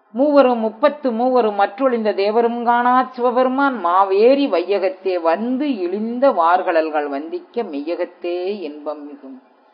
மூவரும் முப்பத்து மூவரும் மற்றொழிந்த தேவரும் காணா சிவபெருமான் மாவேரி வையகத்தே வந்து இழிந்த வார்கடல்கள் வந்திக்க மெய்யகத்தே இன்பம் மிகும்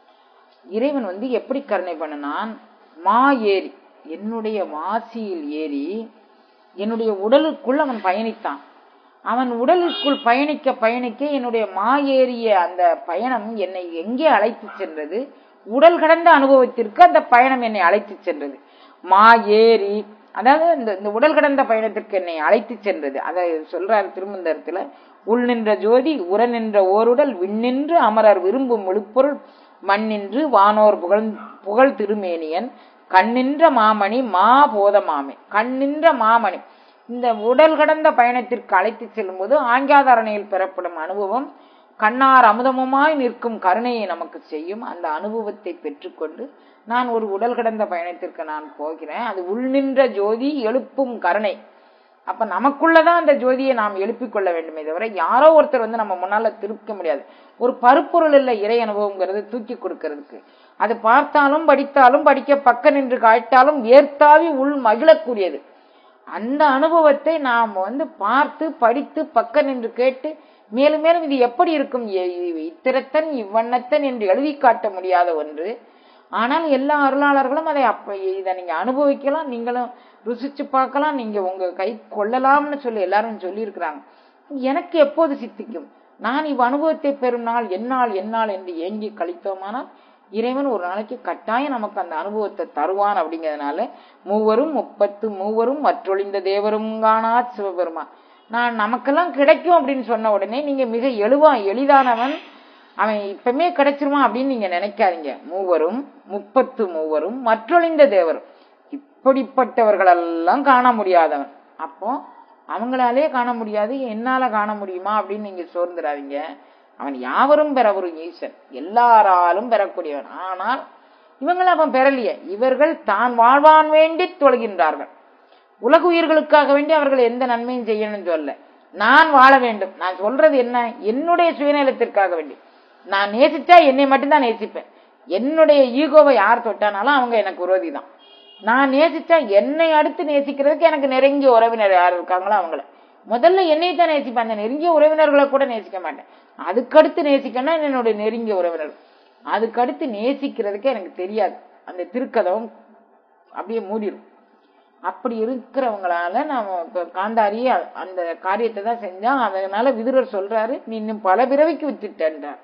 இறைவன் வந்து எப்படி கருணை பண்ணனான் மா ஏறி என்னுடைய மாசியில் ஏறி என்னுடைய உடலுக்குள் அவன் பயணித்தான் அவன் உடலுக்குள் பயணிக்க பயணிக்க என்னுடைய மா ஏறிய அந்த பயணம் என்னை எங்கே அழைத்து சென்றது உடல் கடந்த அனுபவத்திற்கு அந்த பயணம் என்னை அழைத்து சென்றது மா ஏறி அதாவது இந்த இந்த உடல் கடந்த பயணத்திற்கு என்னை அழைத்து சென்றது அதை சொல்றாரு திருமந்தரத்துல உள் நின்ற ஜோதி உர நின்ற ஓருடல் விண்ணின்று அமரர் விரும்பும் முழுப்பொருள் மண்ணின்று வானோர் புகழ் புகழ் திருமேனியன் கண்ணின்ற மாமணி மா போதமாமே கண்ணின்ற மாமணி இந்த உடல் கடந்த பயணத்திற்கு அழைத்து செல்லும்போது ஆங்காதாரணையில் பெறப்படும் அனுபவம் கண்ணார் அமுதமுமாய் நிற்கும் கருணையை நமக்கு செய்யும் அந்த அனுபவத்தை பெற்றுக்கொண்டு நான் ஒரு உடல் கடந்த பயணத்திற்கு நான் போகிறேன் அது உள் நின்ற ஜோதி எழுப்பும் கருணை அப்ப நமக்குள்ளதான் அந்த ஜோதியை நாம் எழுப்பிக் கொள்ள வேண்டுமே தவிர யாரோ ஒருத்தர் வந்து நம்ம முன்னால திருக்க முடியாது ஒரு பருப்பொருள் இல்ல இறை அனுபவங்கிறது தூக்கி கொடுக்கறதுக்கு அது பார்த்தாலும் படித்தாலும் படிக்க பக்க நின்று காய்த்தாலும் வேர்த்தாவி உள் மகிழக்கூடியது அந்த அனுபவத்தை நாம் வந்து பார்த்து படித்து பக்க நின்று கேட்டு மேலும் மேலும் இது எப்படி இருக்கும் எ- இ- இத்திரத்தன் இவ்வண்ணத்தன் என்று எழுதி காட்ட முடியாத ஒன்று ஆனால் எல்லா அருளாளர்களும் அதை அப்ப இதை நீங்க அனுபவிக்கலாம் நீங்களும் ருசிச்சு பார்க்கலாம் நீங்க உங்க கை கொள்ளலாம்னு சொல்லி எல்லாரும் சொல்லியிருக்கிறாங்க எனக்கு எப்போது சித்திக்கும் நான் இவ் அனுபவத்தை பெறும் நாள் என்னால் என்னால் என்று ஏங்கி கழித்தோமானால் இறைவன் ஒரு நாளைக்கு கட்டாயம் நமக்கு அந்த அனுபவத்தை தருவான் அப்படிங்கிறதுனால மூவரும் முப்பத்து மூவரும் மற்றொழிந்த தேவரும் காணா சிவபெருமான் நான் நமக்கெல்லாம் கிடைக்கும் அப்படின்னு சொன்ன உடனே நீங்க மிக எழுவா எளிதானவன் அவன் இப்பமே கிடைச்சிருவான் அப்படின்னு நீங்க நினைக்காதீங்க மூவரும் முப்பத்து மூவரும் மற்றொழிந்த தேவரும் இப்படிப்பட்டவர்களெல்லாம் காண முடியாதவன் அப்போ அவங்களாலே காண முடியாது என்னால காண முடியுமா அப்படின்னு நீங்க சோர்ந்துடாதீங்க அவன் யாவரும் பெற ஒரு ஈசன் எல்லாராலும் பெறக்கூடியவன் ஆனால் இவங்களை அவன் பெறலையே இவர்கள் தான் வாழ்வான் வேண்டி தொழுகின்றார்கள் உலக உயிர்களுக்காக வேண்டி அவர்கள் எந்த நன்மையும் செய்யணும்னு சொல்ல நான் வாழ வேண்டும் நான் சொல்றது என்ன என்னுடைய சுயநலத்திற்காக வேண்டி நான் நேசிச்சா என்னை மட்டும்தான் நேசிப்பேன் என்னுடைய ஈகோவை யார் தொட்டானாலும் அவங்க எனக்கு விரோதி தான் நான் நேசிச்சா என்னை அடுத்து நேசிக்கிறதுக்கு எனக்கு நெருங்கிய உறவினர் யார் இருக்காங்களோ அவங்கள முதல்ல என்னை தான் நேசிப்பேன் அந்த நெருங்கிய உறவினர்களை கூட நேசிக்க மாட்டேன் அதுக்கடுத்து நேசிக்கணும் என்னுடைய நெருங்கிய உறவினர் அதுக்கடுத்து நேசிக்கிறதுக்கு எனக்கு தெரியாது அந்த திருக்கதவும் அப்படியே மூடிடும் அப்படி இருக்கிறவங்களால நாம இப்ப காந்தாரி அ- அந்த காரியத்தை தான் செஞ்சான் அதனால விதுரர் சொல்றாரு நீ இன்னும் பல பிறவிக்கு வித்துட்டன்றார்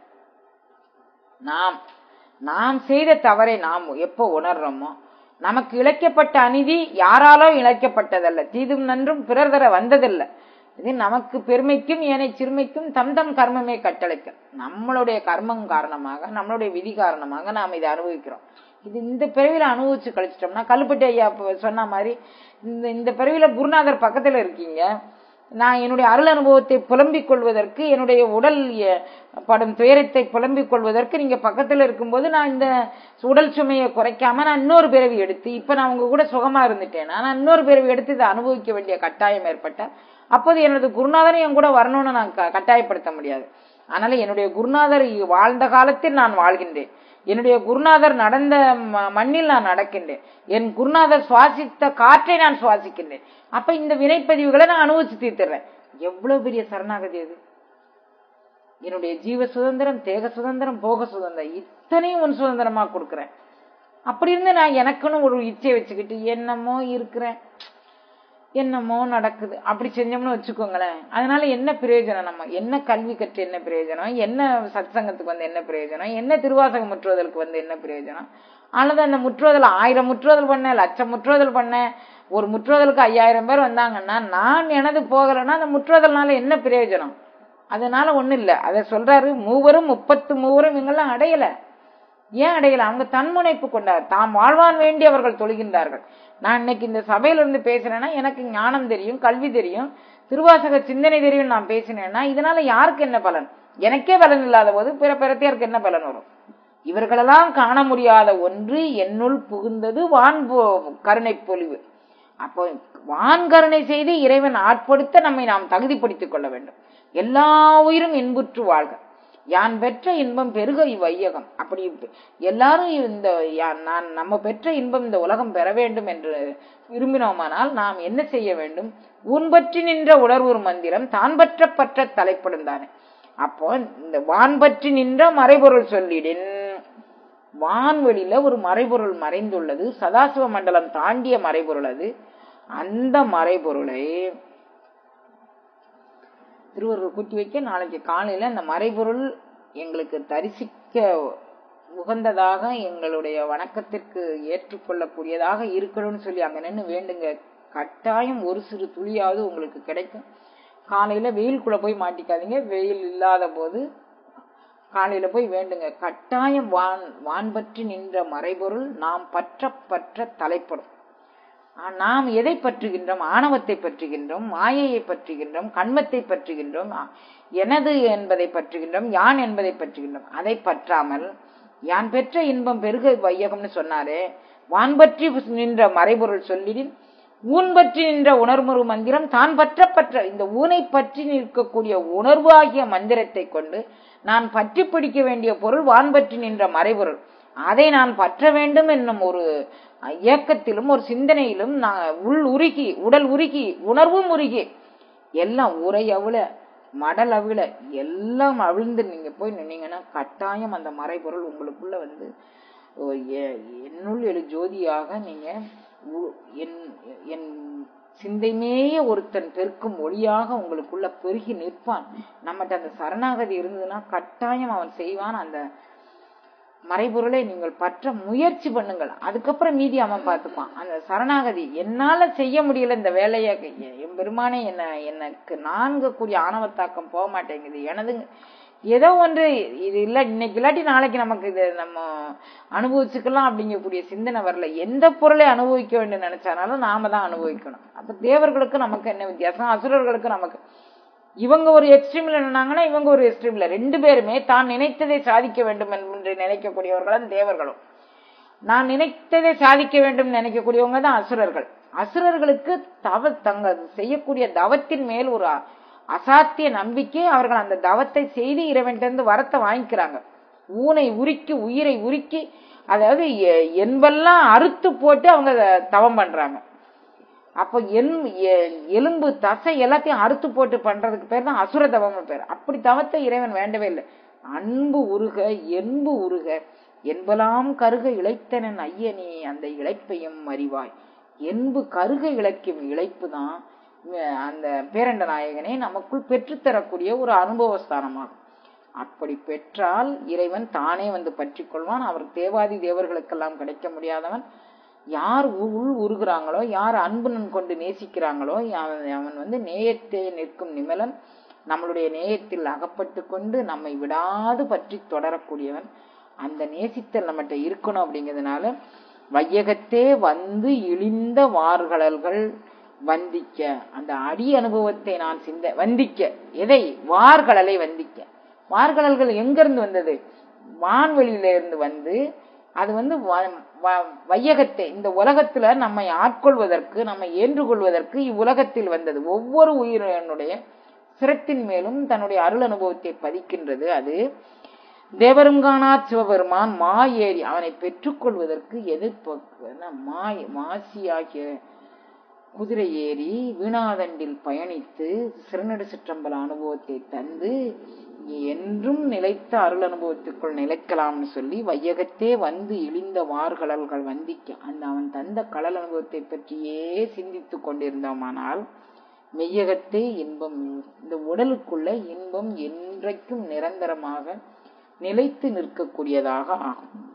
நாம் நாம் செய்த தவறை நாம் எப்போ உணர்றோமோ நமக்கு இழைக்கப்பட்ட அநீதி யாராலோ இழைக்கப்பட்டதல்ல தீதும் நன்றும் பிறர் தர வந்ததில்லை இது நமக்கு பெருமைக்கும் ஏனை சிறுமைக்கும் தம் தம் கர்மமே கட்டளைக்க நம்மளுடைய கர்மம் காரணமாக நம்மளுடைய விதி காரணமாக நாம் இதை அனுபவிக்கிறோம் இது இந்த பிறவில அனுபவிச்சு கழிச்சிட்டோம்னா கல்லுப்பட்டி ஐயா இப்ப சொன்ன மாதிரி இந்த இந்த பிறவில குருநாதர் பக்கத்துல இருக்கீங்க நான் என்னுடைய அருள் அனுபவத்தை புலம்பிக் கொள்வதற்கு என்னுடைய உடல் எ- படும் துயரத்தை புலம்பிக் கொள்வதற்கு நீங்க பக்கத்துல இருக்கும்போது நான் இந்த உடல் சுமையை குறைக்காம நான் இன்னொரு பிறவி எடுத்து இப்ப நான் உங்க கூட சுகமா இருந்துட்டேன் நான் இன்னொரு பிறவி எடுத்து இதை அனுபவிக்க வேண்டிய கட்டாயம் ஏற்பட்ட அப்போது எனது குருநாதரை என் கூட வரணும்னு நான் க- கட்டாயப்படுத்த முடியாது அதனால என்னுடைய குருநாதர் வாழ்ந்த காலத்தில் நான் வாழ்கின்றேன் என்னுடைய குருநாதர் நடந்த ம- மண்ணில் நான் நடக்கின்றேன் என் குருநாதர் சுவாசித்த காற்றை நான் சுவாசிக்கின்றேன் அப்ப இந்த வினைப்பதிவுகளை நான் அனுபவிச்சு தீர்த்துறேன் எவ்வளவு பெரிய சரணாகதி அது என்னுடைய ஜீவ சுதந்திரம் தேக சுதந்திரம் போக சுதந்திரம் இத்தனையும் உன் சுதந்திரமா கொடுக்குறேன் அப்படி இருந்து நான் எனக்குன்னு ஒரு இச்சை வச்சுக்கிட்டு என்னமோ இருக்கிறேன் என்னமோ நடக்குது அப்படி செஞ்சோம்னு வச்சுக்கோங்களேன் அதனால என்ன பிரயோஜனம் நம்ம என்ன கல்வி கற்று என்ன பிரயோஜனம் என்ன சத்சங்கத்துக்கு வந்து என்ன பிரயோஜனம் என்ன திருவாசக முற்றுவதற்கு வந்து என்ன பிரயோஜனம் அல்லது அந்த முற்றுவதல் ஆயிரம் முற்றுவதல் பண்ணேன் லட்சம் முற்றுவதல் பண்ணேன் ஒரு முற்றுவதலுக்கு ஐயாயிரம் பேர் வந்தாங்கன்னா நான் எனது போகலைன்னா அந்த முற்றுவதல்னால என்ன பிரயோஜனம் அதனால ஒண்ணும் இல்ல அதை சொல்றாரு மூவரும் முப்பத்து மூவரும் இவங்கெல்லாம் அடையல ஏன் அடையல அவங்க தன்முனைப்பு கொண்டார் தாம் வாழ்வான் வேண்டி அவர்கள் தொழுகின்றார்கள் நான் இன்னைக்கு இந்த சபையில இருந்து பேசுறேன்னா எனக்கு ஞானம் தெரியும் கல்வி தெரியும் திருவாசக சிந்தனை தெரியும் நான் பேசினேன்னா இதனால யாருக்கு என்ன பலன் எனக்கே பலன் இல்லாத போது பிற பிறத்தையாருக்கு என்ன பலன் வரும் இவர்களெல்லாம் காண முடியாத ஒன்று என்னுள் புகுந்தது வான் பொ- கருணை பொலிவு அப்போ வான் கருணை செய்து இறைவன் ஆட்படுத்த நம்மை நாம் தகுதிப்படுத்திக் கொள்ள வேண்டும் எல்லா உயிரும் இன்புற்று வாழ்க யான் பெற்ற இன்பம் பெருக இவ்வையகம் அப்படி எல்லாரும் இந்த யா- நான் நம்ம பெற்ற இன்பம் இந்த உலகம் பெற வேண்டும் என்று விரும்பினோமானால் நாம் என்ன செய்ய வேண்டும் உன் பற்றி நின்ற உணர்வுறு மந்திரம் தான் பற்ற பற்ற தலைப்படும் தானே அப்போ இந்த வான் பற்றி நின்ற மறைபொருள் சொல்லிடின் வான்வெளியில ஒரு மறைபொருள் மறைந்துள்ளது சதாசிவ மண்டலம் தாண்டிய மறைபொருள் அது அந்த மறைபொருளை திருவருள் கூட்டி வைக்க நாளைக்கு காலையில அந்த மறைபொருள் எங்களுக்கு தரிசிக்க உகந்ததாக எங்களுடைய வணக்கத்திற்கு ஏற்றுக்கொள்ளக்கூடியதாக இருக்கணும்னு சொல்லி அங்க நின்று வேண்டுங்க கட்டாயம் ஒரு சிறு துளியாவது உங்களுக்கு கிடைக்கும் காலையில வெயிலுக்குள்ள போய் மாட்டிக்காதீங்க வெயில் இல்லாத போது காலையில போய் வேண்டுங்க கட்டாயம் வான் வான் பற்றி நின்ற மறைபொருள் நாம் பற்ற பற்ற தலைப்படும் ஆ, நாம் எதை பற்றுகின்றோம் ஆணவத்தை பற்றுகின்றோம் மாயையை பற்றுகின்றோம் கண்மத்தை பற்றுகின்றோம் ஆ, எனது என்பதை பற்றுகின்றோம் யான் என்பதை பற்றுகின்றோம் அதை பற்றாமல் யான் பெற்ற இன்பம் பெருக வையகம்னு சொன்னாரே வான் பற்றி நின்ற மறைபொருள் சொல்லிடின் ஊன் பற்றி நின்ற உணர்முறு மந்திரம் தான் பற்ற பற்ற இந்த ஊனை பற்றி நிற்கக்கூடிய உணர்வு ஆகிய மந்திரத்தை கொண்டு நான் பற்றி பிடிக்க வேண்டிய பொருள் வான் பற்றி நின்ற மறைபொருள் அதை நான் பற்ற வேண்டும் என்னும் ஒரு இயக்கத்திலும் ஒரு சிந்தனையிலும் நான் உள் உருகி உடல் உருகி உணர்வும் உருகி எல்லாம் உரை அவிழ மடல் அவிழ எல்லாம் அவிழ்ந்து நீங்க போய் நின்னீங்கன்னா கட்டாயம் அந்த மறைபொருள் உங்களுக்குள்ள வந்து ஓ, எ- என்னுள் எழு ஜோதியாக நீங்க உ- என் என் சிந்தைமேய ஒருத்தன் பெருக்கும் ஒளியாக உங்களுக்குள்ள பெருகி நிற்பான் நம்மகிட்ட அந்த சரணாகதி இருந்ததுன்னா கட்டாயம் அவன் செய்வான் அந்த மறைபொருளை நீங்கள் பற்ற முயற்சி பண்ணுங்கள் அதுக்கப்புறம் மீதி அவன் பார்த்துப்பான் அந்த சரணாகதி என்னால செய்ய முடியல இந்த வேலையை எ- என் பெருமானே என்ன எனக்கு நான்கு கூடிய ஆணவத்தாக்கம் போக மாட்டேங்குது எனது ஏதோ ஒன்று இது இல்ல இன்னைக்கு இல்லாட்டி நாளைக்கு நமக்கு இது நம்ம அனுபவிச்சுக்கலாம் அப்படிங்கக்கூடிய சிந்தனை வரல எந்த பொருளை அனுபவிக்க வேண்டும் நினைச்சானாலும் நாம தான் அனுபவிக்கணும் அப்ப தேவர்களுக்கு நமக்கு என்ன வித்தியாசம் அசுரர்களுக்கு நமக்கு இவங்க ஒரு எக்ஸ்ட்ரீம்ல நின்னாங்கன்னா இவங்க ஒரு எக்ஸ்ட்ரீம்ல ரெண்டு பேருமே தான் நினைத்ததை சாதிக்க வேண்டும் என்று நினைக்கக்கூடியவர்களும் தேவர்களும் நான் நினைத்ததை சாதிக்க வேண்டும் நினைக்கக்கூடியவங்க தான் அசுரர்கள் அசுரர்களுக்கு தவ தங்க செய்யக்கூடிய தவத்தின் மேல் ஒரு அ- அசாத்திய நம்பிக்கை அவர்கள் அந்த தவத்தை செய்து இறைவன்கிட்ட வரத்தை வாங்கிக்கிறாங்க ஊனை உருக்கி உயிரை உருக்கி அதாவது எ- என்பெல்லாம் அறுத்து போட்டு அவங்க அத தவம் பண்றாங்க அப்போ என் எ- எலும்பு தசை எல்லாத்தையும் அறுத்து போட்டு பண்றதுக்கு பேர் தான் அசுர தவம்னு பேர் அப்படி தவத்தை இறைவன் வேண்டவே இல்லை அன்பு உருக என்பு உருக என்பலாம் கருக இழைத்தனன் ஐயனே அந்த இழைப்பையும் அறிவாய் என்பு கருக இழைக்கும் இழைப்பு தான் அந்த பேரண்ட நாயகனை நமக்குள் பெற்றுத்தரக்கூடிய ஒரு அனுபவஸ்தானமாகும் அப்படி பெற்றால் இறைவன் தானே வந்து பற்றி கொள்வான் அவர் தேவாதி தேவர்களுக்கெல்லாம் கிடைக்க முடியாதவன் யார் உ- உள் உருகுறாங்களோ யார் அன்புடன் கொண்டு நேசிக்கிறாங்களோ அவன் அவன் வந்து நேயத்தே நிற்கும் நிமலன் நம்மளுடைய நேயத்தில் அகப்பட்டு கொண்டு நம்மை விடாது பற்றி தொடரக்கூடியவன் அந்த நேசித்தல் நம்மகிட்ட இருக்கணும் அப்படிங்கிறதுனால வையகத்தே வந்து இழிந்த வார்கடல்கள் வந்திக்க அந்த அடி அனுபவத்தை நான் சிந்த வந்திக்க எதை வார்கடலை வந்திக்க வார்கடல்கள் எங்க இருந்து வந்தது வான்வெளியில இருந்து வந்து அது வந்து வ- வ- வையகத்தை இந்த உலகத்துல நம்மை ஆட்கொள்வதற்கு நம்மை ஏற்றுக்கொள்வதற்கு இவ்வுலகத்தில் வந்தது ஒவ்வொரு உயிரினுடைய சிரத்தின் மேலும் தன்னுடைய அருள் அனுபவத்தை பதிக்கின்றது அது தேவருங்கானா சிவபெருமான் மா ஏறி அவனை பெற்றுக்கொள்வதற்கு எதிர்ப்பு மாய் மாசியாகிய குதிரை ஏறி வீணாதண்டில் பயணித்து சிறுநடு சிற்றம்பல அனுபவத்தை தந்து என்றும் நிலைத்த அருள் அனுபவத்துக்குள் நிலைக்கலாம்னு சொல்லி வையகத்தே வந்து இழிந்த வார்கடல்கள் வந்திக்க அந்த அவன் தந்த கடல் அனுபவத்தை பற்றியே சிந்தித்துக் கொண்டிருந்தோமானால் மெய்யகத்தே இன்பம் இந்த உடலுக்குள்ள இன்பம் என்றைக்கும் நிரந்தரமாக நிலைத்து நிற்கக்கூடியதாக ஆகும்